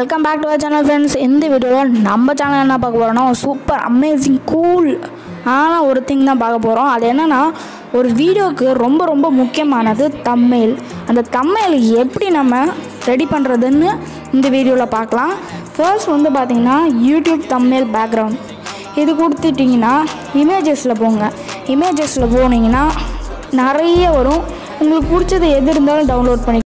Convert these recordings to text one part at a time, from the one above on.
welcome back to our channel friends இந்த வீடியோவில் நம்ம சேனல் என்ன பார்க்க போகிறோம்னா சூப்பர் அமேசிங் கூல் ஆனால் ஒரு திங் தான் பார்க்க போகிறோம் அது என்னென்னா ஒரு வீடியோவுக்கு ரொம்ப ரொம்ப முக்கியமானது தம்மைல் அந்த தம்மைல் எப்படி நம்ம ரெடி பண்ணுறதுன்னு இந்த வீடியோவில் பார்க்கலாம் ஃபர்ஸ்ட் வந்து பார்த்திங்கன்னா யூடியூப் தம்மைல் பேக்ரவுண்ட் இது கொடுத்துட்டிங்கன்னா இமேஜஸில் போங்க இமேஜஸில் போனீங்கன்னா நிறைய வரும் உங்களுக்கு பிடிச்சது எது இருந்தாலும் டவுன்லோட் பண்ணி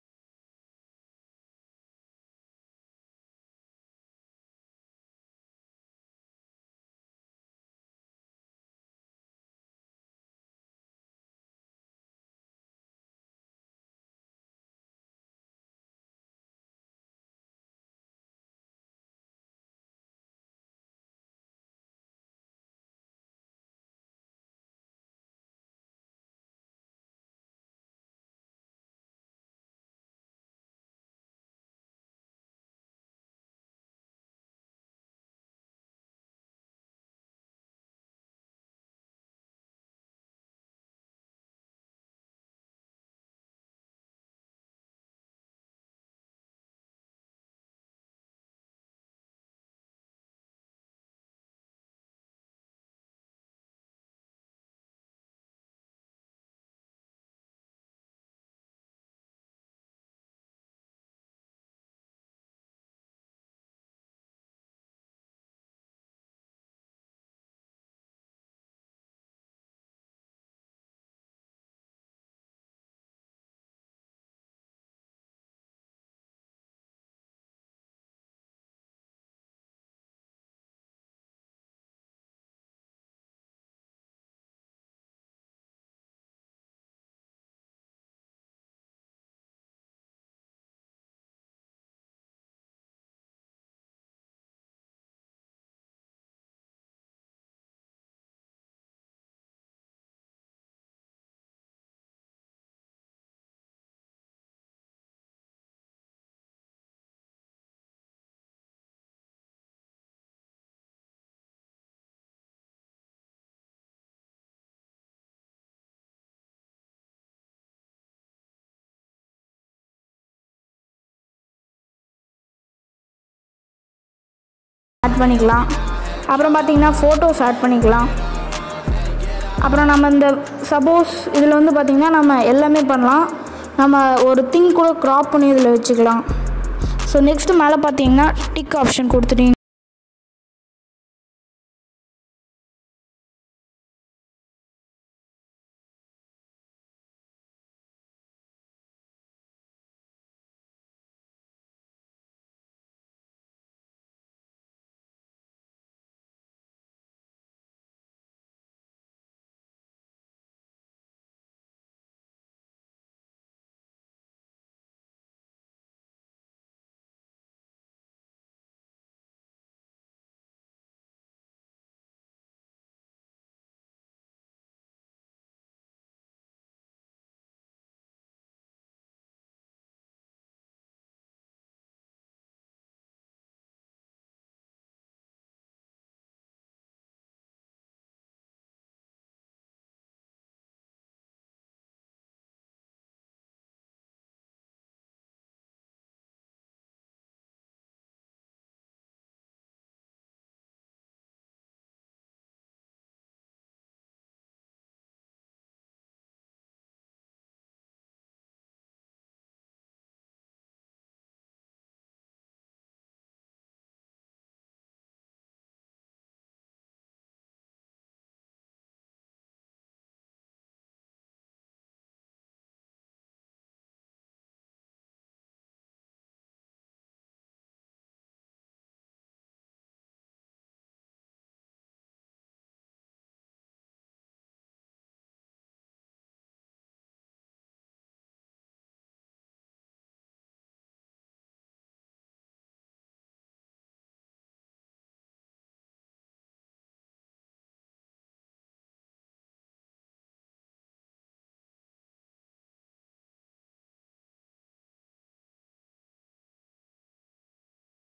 ஆட் பண்ணிக்கலாம் அப்புறம் பார்த்தீங்கன்னா ஃபோட்டோஸ் ஆட் பண்ணிக்கலாம் அப்புறம் நம்ம இந்த சப்போஸ் இதில் வந்து பார்த்திங்கன்னா நம்ம எல்லாமே பண்ணலாம் நம்ம ஒரு திங் கூட க்ராப் பண்ணி இதில் வச்சுக்கலாம் ஸோ நெக்ஸ்ட்டு மேலே பார்த்தீங்கன்னா டிக் ஆப்ஷன் கொடுத்துட்டீங்க